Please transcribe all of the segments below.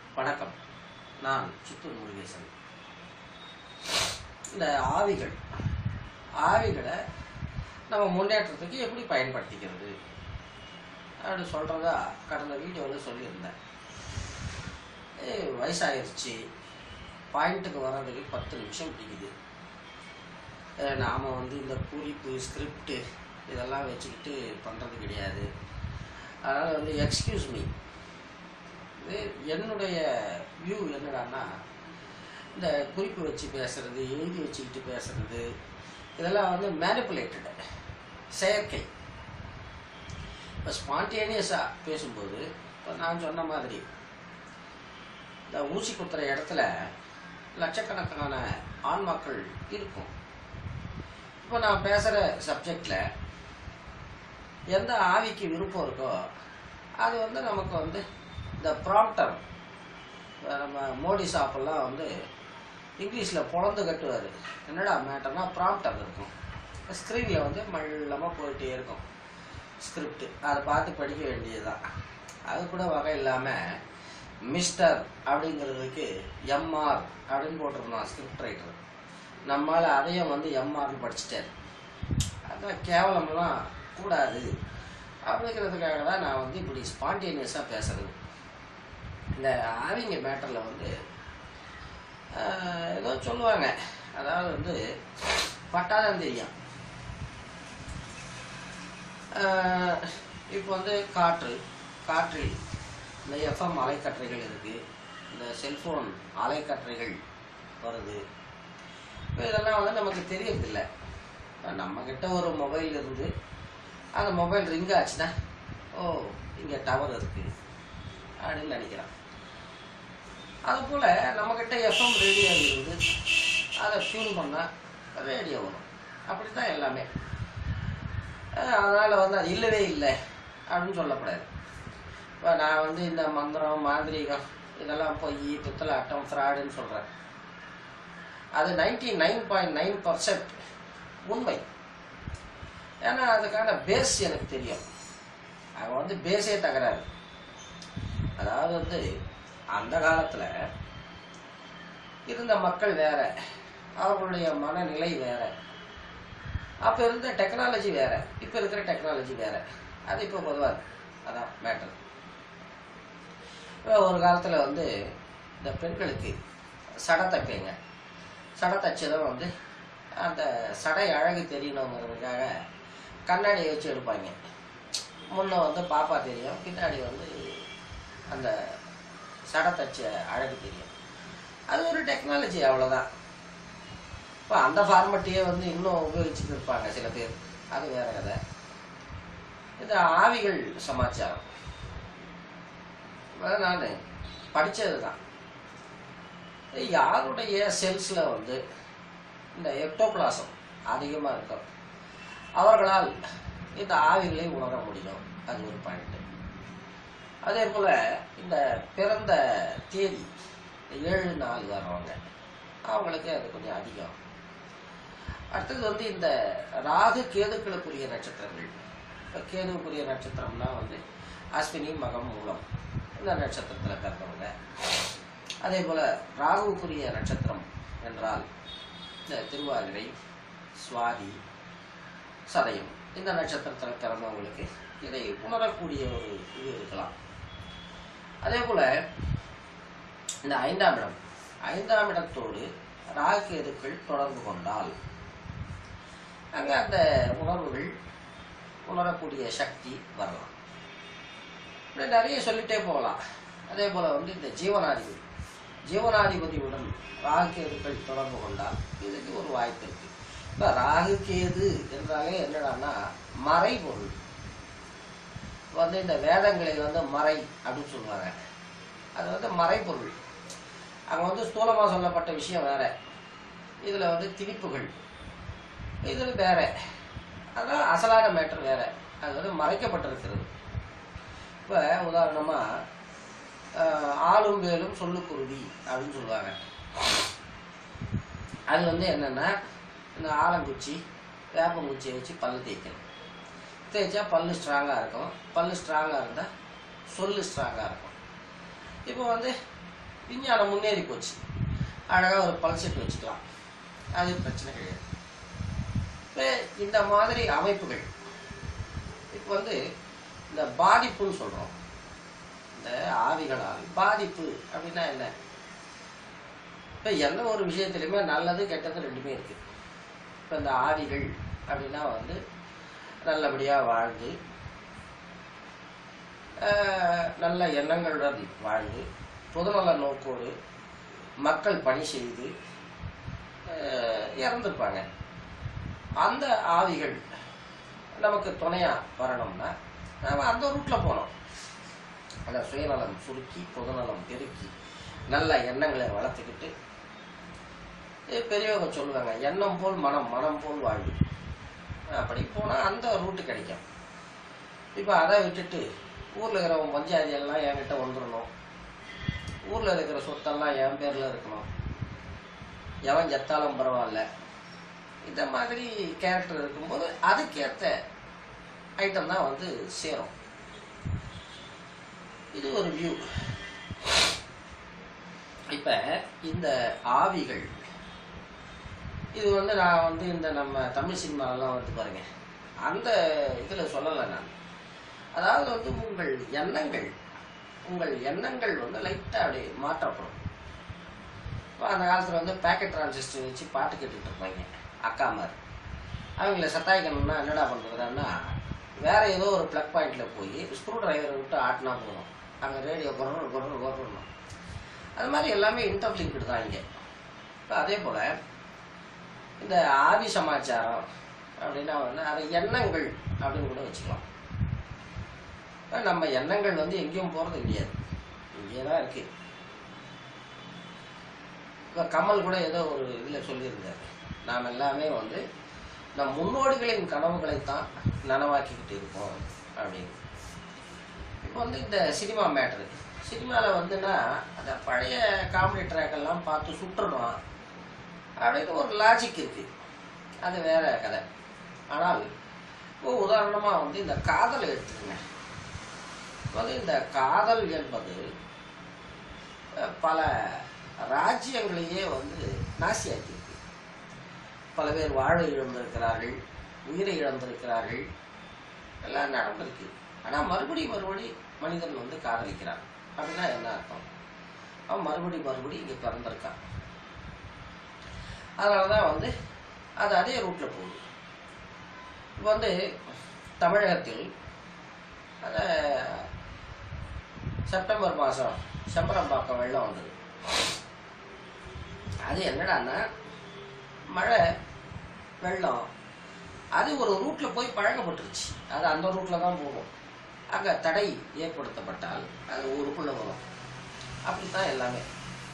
வணக்கம் நான் சித்தூர் முருகேசன் இந்த ஆவிகள் ஆவிகளை நம்ம முன்னேற்றத்துக்கு எப்படி பயன்படுத்திக்கிறது அப்படி சொல்கிறதா கடந்த வீடியோவில் சொல்லியிருந்தேன் ஏய் வயசாயிருச்சு பாயிண்ட்டுக்கு வர்றதுக்கு பத்து நிமிஷம் பிடிக்குது நாம் வந்து இந்த குறிப்பு ஸ்கிரிப்டு இதெல்லாம் வச்சுக்கிட்டு பண்ணுறது கிடையாது அதனால் வந்து எக்ஸ்கியூஸ் மீ இது என்னுடைய வியூ என்னடான்னா இந்த குறிப்பு வச்சு பேசுறது எழுதி வச்சுக்கிட்டு பேசுறது இதெல்லாம் வந்து மேனிப்புலேட்டடு செயற்கை இப்போ ஸ்பான்டேனியஸாக பேசும்போது இப்போ நான் சொன்ன மாதிரி இந்த ஊசி குத்துற இடத்துல லட்சக்கணக்கான ஆன்மாக்கள் இருக்கும் இப்போ நான் பேசுகிற சப்ஜெக்டில் எந்த ஆவிக்கு விருப்பம் இருக்கோ அது வந்து நமக்கு வந்து இந்த ப்ராம்ப்டர் நம்ம மோடி ஷாப்பெல்லாம் வந்து இங்கிலீஷில் பொழந்து கட்டுவார் என்னடா மேட்டர்னா ப்ராம்ப்டர் இருக்கும் ஸ்க்ரீனில் வந்து மள்ளமாக போயிட்டே இருக்கும் ஸ்கிரிப்ட் அதை பார்த்து படிக்க வேண்டியதுதான் அது கூட வகை இல்லாமல் மிஸ்டர் அப்படிங்கிறதுக்கு எம்ஆர் அப்படின்னு போட்டிருந்தான் ஸ்கிரிப்ட் ரைட்டர் நம்மால் அதையும் வந்து எம்ஆர்னு படிச்சிட்டார் அதான் கேவலம்லாம் கூடாது அப்படிங்கிறதுக்காக தான் நான் வந்து இப்படி ஸ்பான்டேனியஸாக பேசுறது இந்த ஆவிங்க மேட்டரில் வந்து ஆஹ், ஏதோ சொல்லுவாங்க அதாவது வந்து பட்டாதான் தெரியும் ஆஹ், இப்போ வந்து காற்று காற்றில் இந்த எஃப்எம் அலைக்கற்றைகள் இருக்குது இந்த செல்ஃபோன் அலைக்கற்றைகள் வருது இப்போ இதெல்லாம் வந்து நமக்கு தெரியறதில்ல இப்போ நம்மக்கிட்ட ஒரு மொபைல் இருந்து அந்த மொபைல் ரிங் ஆச்சுன்னா ஓ இங்கே டவர் இருக்குது அப்படின்னு நினைக்கிறான் அதுபோல் நம்மக்கிட்ட எஃப்எம் ரேடியோ இருந்து அதை டியூன் பண்ணால் ரேடியோ வரும் அப்படி தான் எல்லாமே அதனால் வந்து அது இல்லவே இல்லை அப்படின்னு சொல்லக்கூடாது இப்போ நான் வந்து இந்த மந்திரம் மாந்திரீகம் இதெல்லாம் பொய் பித்தலாட்டம் ஃப்ராடுன்னு சொல்கிறேன் அது ninety nine point nine percent உண்மை ஏன்னா அதுக்கான பேஸ் எனக்கு தெரியும் அவன் வந்து பேஸே தகராறு அதாவது வந்து அந்த காலத்தில் இருந்த மக்கள் வேற அவர்களுடைய மனநிலை வேற அப்போ இருந்த டெக்னாலஜி வேற இப்போ இருக்கிற டெக்னாலஜி வேற அது இப்போ பொதுவாக அதான் மேட்டர் இப்போ ஒரு காலத்தில் வந்து இந்த பெண்களுக்கு சடை தைப்பீங்க சடை தைச்சதும் வந்து அந்த சடை அழகு தெரியணுங்கிறதுக்காக கண்ணாடியை வச்சு எடுப்பாங்க முன்ன வந்து பாப்பா தெரியும் பின்னாடி வந்து அந்த சடை தச்ச அழகு தெரியும் அது ஒரு டெக்னாலஜி அவ்வளோதான் இப்போ அந்த ஃபார்மட்டியே வந்து இன்னும் உபயோகிச்சுட்டு இருப்பாங்க சில பேர் அது வேற கதை இந்த ஆவிகள் சமாச்சாரம் அதாவது நான் படித்தது தான் யாருடைய செல்ஸில் வந்து இந்த எக்டோபிளாசம் அதிகமாக இருக்கும் அவர்களால் இந்த ஆவிகளை உணர முடியும் அது ஒரு பாயிண்ட் அதே போல் இந்த பிறந்த தேதி ஏழு நாள் வர்றவங்க அவங்களுக்கு அது கொஞ்சம் அதிகம் அடுத்தது வந்து இந்த ராகு கேதுக்களுக்குரிய நட்சத்திரங்கள் இப்போ கேதுவுக்குரிய நட்சத்திரம்னா வந்து அஸ்வினி மகம் மூலம் இந்த நட்சத்திரத்தில் பிறந்தவங்க அதே போல் ராகுவுக்குரிய நட்சத்திரம் என்றால் இந்த திருவாதிரை சுவாதி சதயம் இந்த நட்சத்திரத்தில் பிறந்தவங்களுக்கு இதை உணரக்கூடிய ஒரு இது இருக்கலாம் அதே போல் இந்த ஐந்தாம் இடம் ஐந்தாம் இடத்தோடு ராகேதுக்கள் தொடர்பு கொண்டால் அங்கே அந்த உணர்வுகள் உணரக்கூடிய சக்தி வரலாம் இப்படி நிறைய சொல்லிட்டே போகலாம் அதே போல் வந்து இந்த ஜீவனாதிபதி ஜீவனாதிபதியுடன் ராகுகேதுக்கள் தொடர்பு கொண்டால் இதுக்கு ஒரு வாய்ப்பு இருக்கு இப்போ ராகுகேது என்றாலே என்னடான்னா மறைபொருள் வந்து இந்த வேதங்களில் வந்து மறை அப்படின்னு சொல்லுவாங்க அது வந்து மறைபொருள் அங்கே வந்து ஸ்தூலமாக சொல்லப்பட்ட விஷயம் வேற இதில் வந்து திணிப்புகள் இதில் வேற அதான் அசலான மேட்டர் வேற அது வந்து மறைக்கப்பட்டிருக்கிறது இப்போ உதாரணமாக ஆளும் வேலும் சொல்லுக்குருவி அப்படின்னு சொல்லுவாங்க அது வந்து என்னன்னா இந்த ஆலங்குச்சி வேப்பங்குச்சியை வச்சு பல்லு தேய்க்கணும் தேய்ச்சா பல்லு ஸ்ட்ராங்காக இருக்கும் பல்லு ஸ்ட்ராங்காக இருந்தால் சொல்லு ஸ்ட்ராங்காக இருக்கும் இப்போ வந்து விஞ்ஞானம் முன்னேறி போச்சு அழகாக ஒரு பல்செட் வச்சுக்கலாம் அது பிரச்சனை கிடையாது இப்போ இந்த மாதிரி அமைப்புகள் இப்போ வந்து இந்த பாதிப்புன்னு சொல்கிறோம் இந்த ஆவிகளால் பாதிப்பு அப்படின்னா என்ன இப்போ எந்த ஒரு விஷயத்துலையுமே நல்லது கெட்டது ரெண்டுமே இருக்குது இப்போ இந்த ஆவிகள் அப்படின்னா வந்து நல்லபடியாக வாழ்ந்து ஆஹ், நல்ல எண்ணங்களுடன் வாழ்ந்து பொதுநல நோக்கோடு மக்கள் பணி செய்து ஆஹ், இறந்துருப்பாங்க அந்த ஆவிகள் நமக்கு துணையாக வரணும்னா நாம் அந்த ரூட்டில் போனோம் அந்த சுயநலம் சுருக்கி பொதுநலம் பெருக்கி நல்ல எண்ணங்களை வளர்த்துக்கிட்டு இது பெரியவங்க சொல்லுவாங்க எண்ணம் போல் மனம் மனம் போல் வாழ்வு அப்படி போனால் அந்த ரூட்டு கிடைக்கும் இப்போ அதை விட்டுட்டு ஊரில் இருக்கிறவங்க பஞ்சாயத்து எல்லாம் என்கிட்ட வந்துடணும் ஊரில் இருக்கிற சொத்தெல்லாம் என் பேரில் இருக்கணும் எவன் செத்தாலும் பரவாயில்ல இந்த மாதிரி கேரக்டர் இருக்கும்போது அதுக்கேற்ற ஐட்டம் தான் வந்து சேரும் இது ஒரு வியூ இப்போ இந்த ஆவிகள் இது வந்து நான் வந்து இந்த நம்ம தமிழ் சினிமாலாம் வந்து பாருங்க அந்த இதில் சொல்லலை நான் அதாவது வந்து உங்கள் எண்ணங்கள் உங்கள் எண்ணங்கள் வந்து லைட்டாக அப்படியே மாற்றப்படும் இப்போ அந்த காலத்தில் வந்து பேக்கெட் டிரான்சிஸ்டர் வச்சு பாட்டு கேட்டுட்டு இருப்பாங்க அக்கா மாதிரி அவங்கள சத்தாய்க்கணும்னா என்னடா பண்ணுறதுன்னா வேற ஏதோ ஒரு ப்ளக் பாயிண்ட்டில் போய் ஸ்க்ரூ டிரைவரை விட்டு ஆட்டினா போதும் அங்கே ரேடியோ குரல் குரல் குரணும் அது மாதிரி எல்லாமே இன்டர்லிங்க்டு தான் இங்கே இப்போ அதே போல் இந்த ஆவி சமாச்சாரம் அப்படின்னா வந்து அது எண்ணங்கள் அப்படின்னு கூட வச்சுக்கலாம் இப்ப நம்ம எண்ணங்கள் வந்து எங்கேயும் போகிறது கிடையாது இங்கே தான் இருக்கு இப்போ கமல் கூட ஏதோ ஒரு இதில் சொல்லியிருந்தார் நாம் எல்லாமே வந்து நம் முன்னோடிகளின் கனவுகளைத்தான் நனவாக்கிக்கிட்டு இருக்கோம் அப்படின்னு இப்போ வந்து இந்த சினிமா மேட்ரு சினிமாவில் வந்துன்னா அந்த பழைய காமெடி ட்ராக் எல்லாம் பார்த்து சுட்டுறணும் அப்படின்னு ஒரு லாஜிக் இருக்கு அது வேற கதை ஆனால் இப்போ உதாரணமாக வந்து இந்த காதலை எடுத்துக்கங்க வந்து இந்த காதல் என்பது அஹ், பல ராஜ்யங்களையே வந்து நாசியாக்கியிருக்கு பல பேர் வாழை இழந்திருக்கிறார்கள் உயிரை இழந்திருக்கிறார்கள் எல்லாம் நடந்திருக்கு ஆனால் மறுபடி மறுபடி மனிதன் வந்து காதலிக்கிறான் அப்படின்னா என்ன அர்த்தம் அவன் மறுபடி மறுபடி இங்கே பிறந்திருக்கான் அதனால தான் வந்து அது அதே ரூட்டில் போகுது இப்போ வந்து தமிழகத்தில் அந்த செப்டம்பர் மாதம் செம்பரம்பாக்கம் வெள்ளம் வந்தது அது என்னடான்னா மழை வெள்ளம் அது ஒரு ரூட்டில் போய் பழக்கப்பட்டுருச்சு அது அந்த ரூட்டில் தான் போகும் அங்கே தடை ஏற்படுத்தப்பட்டால் அது ஊருக்குள்ளே வரும் அப்படித்தான் எல்லாமே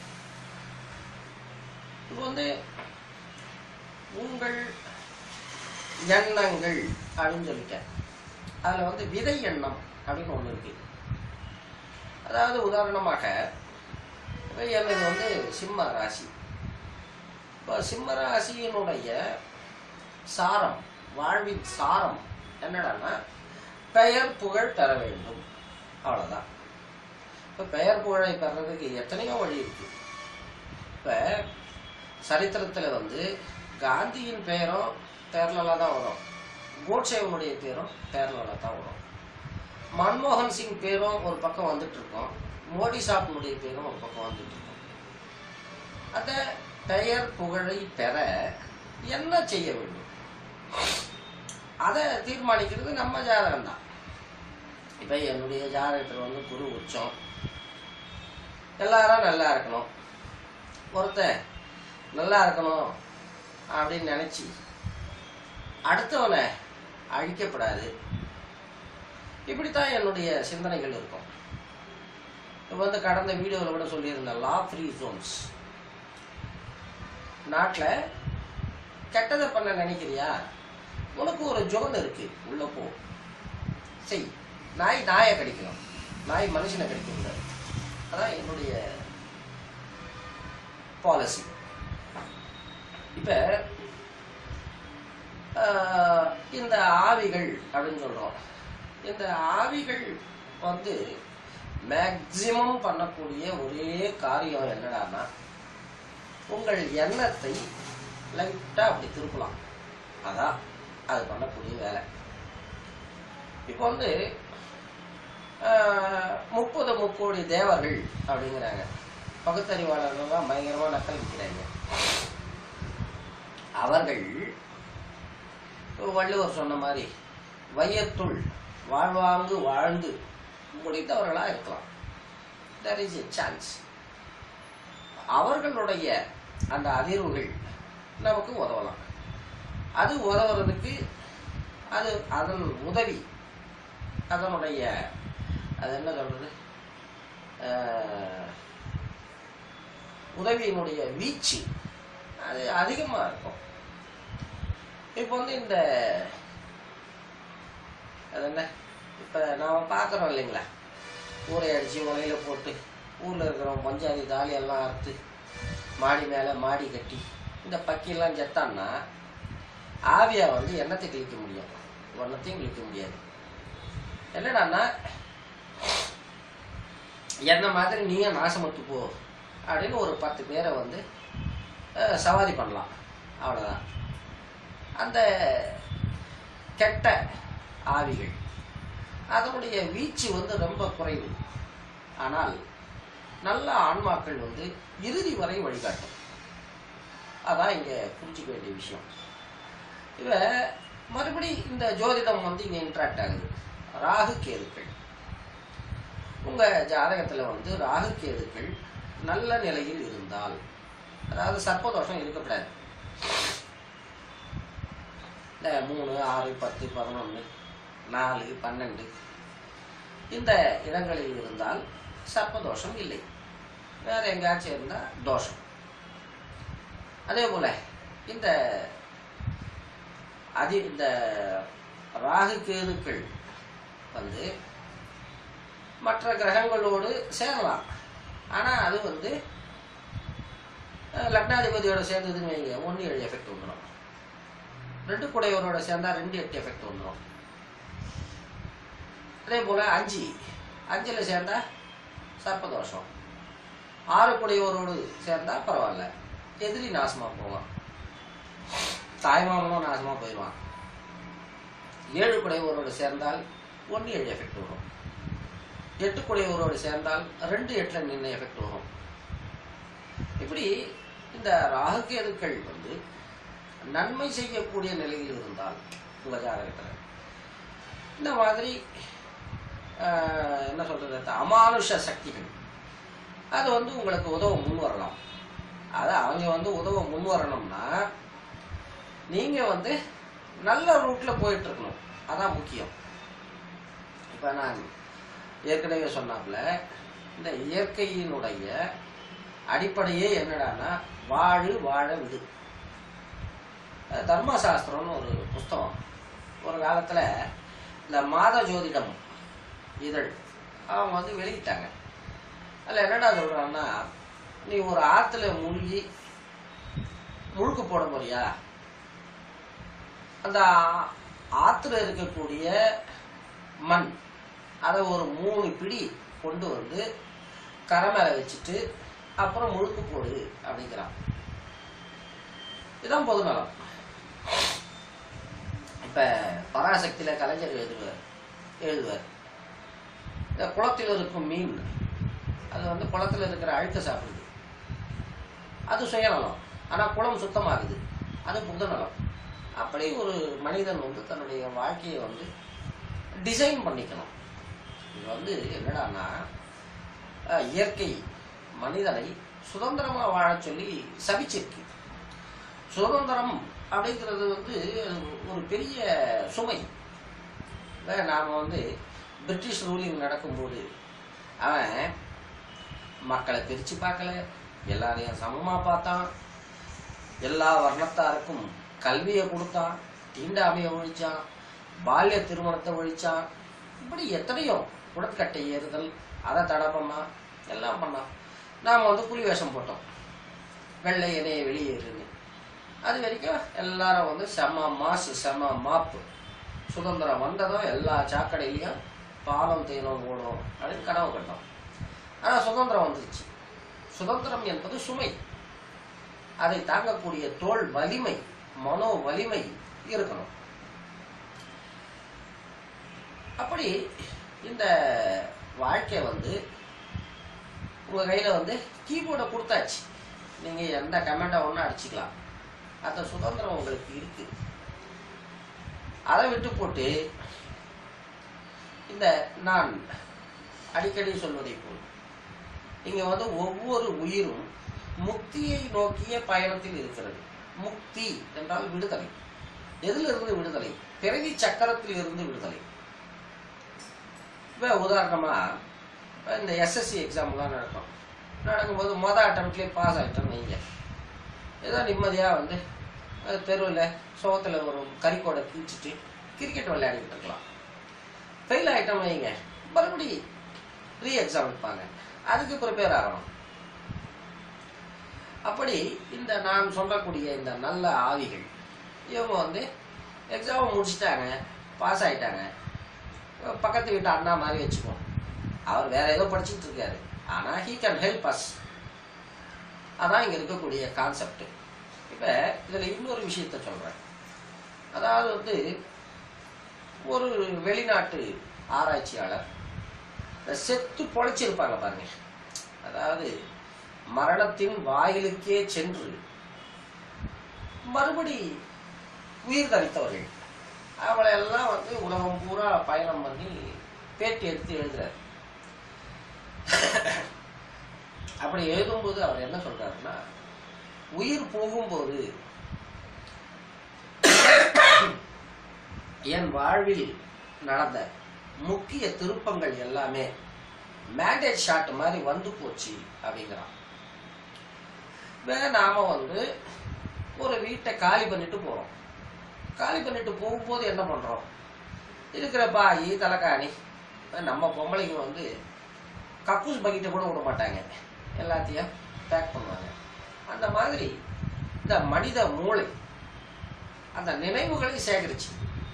இது வந்து உங்கள் எண்ணங்கள் அப்படின்னு சொல்லிட்டேன் அதில் வந்து விதை எண்ணம் அப்படின்னு ஒன்று இருக்கு அதாவது உதாரணமாக இப்ப எனது வந்து சிம்ம ராசி இப்போ சிம்ம ராசியினுடைய சாரம் வாழ்வின் சாரம் என்னடான்னா பெயர் புகழ் பெற வேண்டும் அவ்வளோதான் இப்போ பெயர் புகழை பெறதுக்கு எத்தனையோ வழி இருக்கு இப்போ சரித்திரத்தில் வந்து காந்தியின் பெயரும் பேரலாக தான் வரும் கோட்சேவனுடைய பேரும் பேரலாக தான் வரும் மன்மோகன் சிங் பேரும் ஒரு பக்கம் வந்துட்டு இருக்கோம் மோடி சாப்பினுடைய பேரும் ஒரு பக்கம் வந்துட்டு இருக்கும் அந்த பெயர் புகழை பெற என்ன செய்ய வேண்டும் அதை தீர்மானிக்கிறது நம்ம ஜாதகம் தான் இப்போ என்னுடைய ஜாதகத்தில் வந்து குரு உச்சம் எல்லாரும் நல்லா இருக்கணும் ஒருத்தன் நல்லா இருக்கணும் அப்படின்னு நினச்சி அடுத்தவனை அழிக்கப்படாது இப்படித்தான் என்னுடைய சிந்தனைகள் இருக்கும் இப்போ வந்து கடந்த வீடியோவில் கூட சொல்லியிருந்தேன் லா ஃப்ரீ ஜோன்ஸ் நாட்டில் கெட்டதை பண்ண நினைக்கிறியா உனக்கு ஒரு ஜோன் இருக்கு உள்ள போ செய் நாய் நாயை கடிக்கணும் நாய் மனுஷனை கடிக்க கூடாது அதான் என்னுடைய பாலிசி இப்போ இந்த ஆவிகள் அப்படின்னு சொல்கிறோம் இந்த ஆவிகள் வந்து மேக்சிமம் பண்ணக்கூடிய ஒரே காரியம் என்னடான்னா உங்கள் எண்ணத்தை லைட்டாக அப்படி திருப்பலாம் அதான் அது பண்ணக்கூடிய வேலை இப்போ வந்து ஆஹ், முப்பது முக்கோடி தேவர்கள் அப்படிங்கிறாங்க பகுத்தறிவாளர்கள் தான் பயங்கரமாக நக்கல் விற்கிறாங்க அவர்கள் இப்ப வள்ளுவர் சொன்ன மாதிரி வையத்துள் வாழ்வாங்கு வாழ்ந்து முடித்தவர்களாக இருக்கலாம் there இஸ் a சான்ஸ் அவர்களுடைய அந்த அதிர்வுகள் நமக்கு உதவலாம் அது உதவுறதுக்கு அது அதன் உதவி அதனுடைய அது என்ன சொல்றது ஆஹ், உதவியினுடைய வீச்சு அது அதிகமாக இருக்கும் இப்போ வந்து இந்த அது என்ன இப்போ நாம் பார்க்குறோம் இல்லைங்களா ஊரை அடித்து உலையில போட்டு ஊரில் இருக்கிறவங்க பஞ்சாதி தாலியெல்லாம் அறுத்து மாடி மேலே மாடி கட்டி இந்த பக்கியெல்லாம் செத்தான்னா ஆவியா வந்து எண்ணத்தை கிழிக்க முடியும் ஒன்றத்தையும் கிழிக்க முடியாது என்னடான்னா என்ன மாதிரி நீயும் நாசமத்து போ அப்படின்னு ஒரு பத்து பேரை வந்து அஹ், சவாரி பண்ணலாம் அவ்வளோதான் அந்த கெட்ட ஆவிகள் அதனுடைய வீச்சு வந்து ரொம்ப குறைவு ஆனால் நல்ல ஆன்மாக்கள் வந்து இறுதி வரை வழிகாட்டும் அதான் இங்கே புரிஞ்சிக்க வேண்டிய விஷயம் இவ மறுபடி இந்த ஜோதிடம் வந்து இங்கே இன்ட்ராக்ட் ஆகுது ராகு கேதுக்கள் உங்க ஜாதகத்துல வந்து ராகு கேதுக்கள் நல்ல நிலையில் இருந்தால் அதாவது சர்ப்பதோஷம் இருக்கக்கூடாது இந்த மூணு ஆறு பத்து பதினொன்று நாலு பன்னெண்டு இந்த இடங்களில் இருந்தால் சர்ப்பதோஷம் இல்லை வேற எங்கேயாச்சும் இருந்தால் தோஷம் அதே போல இந்த அதி இந்த ராகு கேதுக்கள் வந்து மற்ற கிரகங்களோடு சேரலாம் ஆனால் அது வந்து அஹ், லக்னாதிபதியோட சேர்ந்ததுன்னு வைங்க ஒன்று ஏழு எஃபெக்ட் வந்துடும் ரெண்டு குடையவரோட சேர்ந்தா ரெண்டு எட்டு எஃபெக்ட் வந்துடும் அதே போல் அஞ்சு அஞ்சில் சேர்ந்தா சர்ப்பதோஷம் ஆறு குடையோரோடு சேர்ந்தா பரவாயில்ல எதிரி நாசமாக போவான் தாய்மாமனும் நாசமாக போயிடுவான் ஏழு குடையோரோடு சேர்ந்தால் ஒன்று ஏழு எஃபெக்ட் வரும் எட்டு குடையோரோடு சேர்ந்தால் ரெண்டு எட்டில் நின்று எஃபெக்ட் வரும் இப்படி இந்த ராகுகேதுக்கள் வந்து நன்மை செய்யக்கூடிய நிலையில் இருந்தால் உங்கள் ஜாதகத்தில் இந்த மாதிரி ஆஹ், என்ன சொல்றது அமானுஷ சக்திகள் அது வந்து உங்களுக்கு உதவ முன் வரலாம் அது அவங்க வந்து உதவ முன் வரணும்னா நீங்க வந்து நல்ல ரூட்ல போயிட்டு இருக்கணும் அதான் முக்கியம் இப்ப நான் ஏற்கனவே சொன்னாப்புல இந்த இயற்கையினுடைய அடிப்படையே என்னடான்னா வாழு வாழ விடு அஹ் தர்மசாஸ்திரம்னு ஒரு புஸ்தகம் ஒரு காலத்துல இந்த மாத ஜோதிடம் இதழ் அவங்க வந்து வெளியிட்டாங்க அதில் என்னடா சொல்றான்னா நீ ஒரு ஆத்துல மூழ்கி முழுக்கு போட போறியா அந்த ஆ- ஆத்துல இருக்கக்கூடிய மண் அதை ஒரு மூணு பிடி கொண்டு வந்து கரை மேல வச்சுட்டு அப்புறம் முழுக்கு போடு அப்படிங்கிறான் இதுதான் பொதுநலம் இப்ப பராசக்தியில கலைஞர் எழுதுவார் எழுதுவார் இந்த குளத்தில் இருக்கும் மீன் அது வந்து குளத்தில் இருக்கிற அழுக்க சாப்பிடுது அது சுயநலம் ஆனால் குளம் சுத்தமாகுது அது புதநலம் அப்படி ஒரு மனிதன் வந்து தன்னுடைய வாழ்க்கையை வந்து டிசைன் பண்ணிக்கணும் இது வந்து என்னடான்னா அஹ், இயற்கை மனிதனை சுதந்திரமா வாழச் சொல்லி சபிச்சிருக்கு சுதந்திரம் அப்படிங்கிறது வந்து ஒரு பெரிய சுமை இப்ப நாம வந்து பிரிட்டிஷ் ரூலிங் நடக்கும்போது அவன் மக்களை பிரித்து பார்க்கல எல்லாரையும் சமமாக பார்த்தான் எல்லா வர்ணத்தாருக்கும் கல்வியை கொடுத்தான் தீண்டாமையை ஒழிச்சான் பால்ய திருமணத்தை ஒழிச்சான் இப்படி எத்தனையோ குடக்கட்டை ஏறுதல் அதை தடை பண்ணான் எல்லாம் பண்ணான் நாம் வந்து புலி வேஷம் போட்டோம் வெள்ளை இணைய வெளியேறுன்னு அது வரைக்கும் எல்லாரும் வந்து செம மாசு செம மாப்பு சுதந்திரம் வந்ததும் எல்லா சாக்கடையிலையும் பாலம் தேனும் ஓடும் அப்படின்னு கனவு கண்டோம் ஆனால் சுதந்திரம் வந்துருச்சு சுதந்திரம் என்பது சுமை அதை தாங்கக்கூடிய தோல் வலிமை மனோ வலிமை இருக்கணும் அப்படி இந்த வாழ்க்கை வந்து உங்க கையில வந்து கீபோர்டை கொடுத்தாச்சு நீங்க எந்த கமெண்டை ஒன்றும் அடிச்சுக்கலாம் அந்த சுதந்திரம் உங்களுக்கு இருக்கு அதை விட்டு போட்டு இந்த நான் அடிக்கடி சொல்வதை போல் இங்க வந்து ஒவ்வொரு உயிரும் முக்தியை நோக்கிய பயணத்தில் இருக்கிறது முக்தி என்றால் விடுதலை எதிலிருந்து விடுதலை பிறவி சக்கரத்தில் இருந்து விடுதலை இப்போ உதாரணமா இப்ப இந்த எஸ்எஸ்சி எக்ஸாம்லாம் நடக்கும் நடக்கும்போது மொதல் அட்டம்ப்ட்லேயே பாஸ் ஆகிட்டோம் நீங்கள் ஏதோ நிம்மதியாக வந்து தெருவில் சோகத்தில் ஒரு கறிக்கோடை கிழிச்சிட்டு கிரிக்கெட் விளையாடிக்கிட்டு இருக்கலாம் ஃபெயில் ஆகிட்டோம் வைங்க மறுபடி ரீ எக்ஸாம் வைப்பாங்க அதுக்கு ப்ரிப்பேர் ஆகணும் அப்படி இந்த நான் சொல்லக்கூடிய இந்த நல்ல ஆவிகள் இவங்க வந்து எக்ஸாம் முடிச்சிட்டாங்க பாஸ் ஆயிட்டாங்க பக்கத்து வீட்டு அண்ணா மாதிரி வச்சுக்குவோம் அவர் வேற ஏதோ படிச்சுட்டு இருக்காரு ஆனா ஹீ கேன் ஹெல்ப் அஸ் அதான் இங்க இருக்கக்கூடிய கான்செப்ட் இப்ப இதுல இன்னொரு விஷயத்த சொல்றேன் அதாவது வந்து ஒரு வெளிநாட்டு ஆராய்ச்சியாளர் இந்த செத்து பொழைச்சிருப்பாங்க பாருங்க அதாவது மரணத்தின் வாயிலுக்கே சென்று மறுபடி உயிர் தரித்தவர்கள் அவளை எல்லாம் வந்து உலகம் பூரா பயணம் பண்ணி பேட்டி எடுத்து எழுதுறாரு அப்படி எழுதும்போது அவர் என்ன சொல்றாருன்னா உயிர் போகும்போது என் வாழ்வில் நடந்த முக்கிய திருப்பங்கள் எல்லாமே மேண்டேஜ் ஷாட் மாதிரி வந்து போச்சு அப்படிங்கிறான் வேற நாம வந்து ஒரு வீட்டை காலி பண்ணிட்டு போறோம் காலி பண்ணிட்டு போகும்போது என்ன பண்றோம் இருக்கிற பாய் தலைக்காணி நம்ம பொம்பளைங்க வந்து கக்கூஸ் பக்கெட்டை கூட விட மாட்டாங்க எல்லாத்தையும் பேக் பண்ணுவாங்க அந்த மாதிரி இந்த மனித மூளை அந்த நினைவுகளை சேகரிச்சு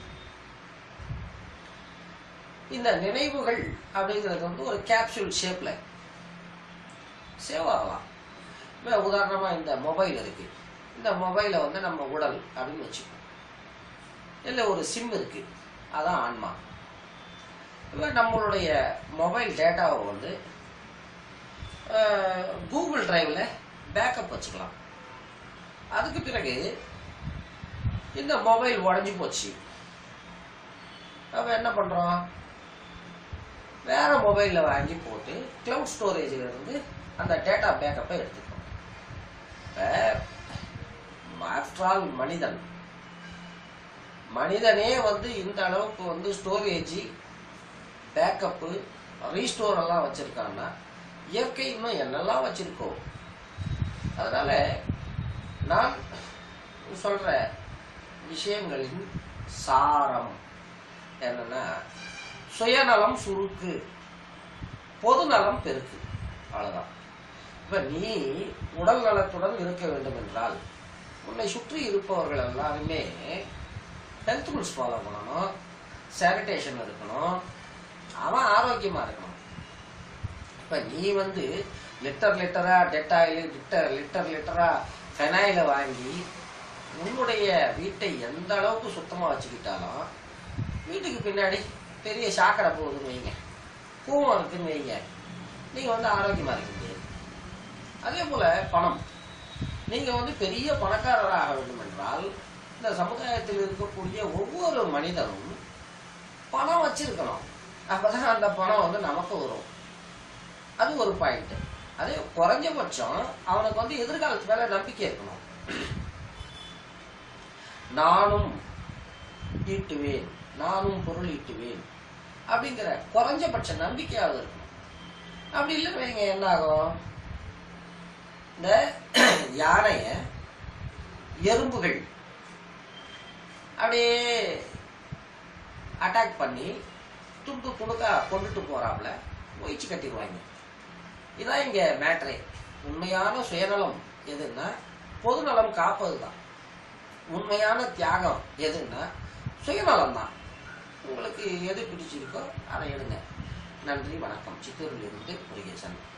இந்த நினைவுகள் அப்படிங்கிறது வந்து ஒரு கேப்சூல் ஷேப்ல சேவ் ஆகலாம் இப்ப உதாரணமா இந்த மொபைல் இருக்கு இந்த மொபைலை வந்து நம்ம உடல் அப்படின்னு வச்சுக்கோம் இல்லை ஒரு சிம் இருக்கு அதான் ஆன்மா இப்போ நம்மளுடைய மொபைல் டேட்டாவை வந்து கூகுள் டிரைவில் பேக்கப் வச்சுக்கலாம் அதுக்கு பிறகு இந்த மொபைல் உடஞ்சி போச்சு அப்போ என்ன பண்ணுறோம் வேற மொபைலில் வாங்கி போட்டு கிளவுட் ஸ்டோரேஜில் இருந்து அந்த டேட்டா பேக்கப்பை எடுத்துக்கிறோம் இப்போ ஆஃப்டர் ஆல் மனிதன் மனிதனே வந்து இந்த அளவுக்கு வந்து ஸ்டோரேஜ் பேக்கப்பு ரீஸ்டோர் எல்லாம் வச்சிருக்கான்னா இயற்கை இன்னும் என்னெல்லாம் வச்சிருக்கோம் அதனால நான் சொல்ற விஷயங்களின் சாரம் என்னன்னா சுயநலம் சுருக்கு பொதுநலம் பெருக்கு அவ்வளவுதான் இப்ப நீ உடல் நலத்துடன் இருக்க வேண்டும் என்றால் உன்னை சுற்றி இருப்பவர்கள் எல்லாருமே ஹெல்த் ரூல்ஸ் ஃபாலோ பண்ணணும் சானிடேஷன் இருக்கணும் அவன் ஆரோக்கியமா இருக்கணும் இப்ப நீ வந்து லிட்டர் லிட்டரா டெட்டாயில் லிட்டர் லிட்டர் லிட்டரா ஃபெனாயில வாங்கி உன்னுடைய வீட்டை எந்த அளவுக்கு சுத்தமா வச்சுக்கிட்டாலும் வீட்டுக்கு பின்னாடி பெரிய சாக்கடை போகுதுன்னு வைங்க கூவம் இருக்குன்னு வைங்க நீங்க வந்து ஆரோக்கியமா இருக்க முடியாது அதே போல பணம் நீங்க வந்து பெரிய பணக்காரராக வேண்டும் என்றால் இந்த சமுதாயத்தில் இருக்கக்கூடிய ஒவ்வொரு மனிதனும் பணம் வச்சிருக்கணும் அப்பதான் அந்த பணம் வந்து நமக்கு வரும் அது ஒரு பாயிண்ட் அதே குறைஞ்சபட்சம் அவனுக்கு வந்து எதிர்காலத்து மேல நம்பிக்கை இருக்கணும் நானும் ஈட்டுவேன் நானும் பொருள் ஈட்டுவேன் அப்படிங்கிற குறைஞ்சபட்ச நம்பிக்கையாவது இருக்கணும் அப்படி இல்லை வைங்க என்ன ஆகும் இந்த யானைய எறும்புகள் அப்படியே அட்டாக் பண்ணி துண்டு துணுக்கா கொண்டுட்டு போறாப்புல ஒயிச்சு கட்டிடுவாங்க இதான் இங்க மேட்ரே உண்மையான சுயநலம் எதுன்னா பொதுநலம் காப்பது தான் உண்மையான தியாகம் எதுன்னா சுயநலம் தான் உங்களுக்கு எது பிடிச்சிருக்கோ அதை எடுங்க நன்றி வணக்கம் சித்தூரில் இருந்து முருகேசன்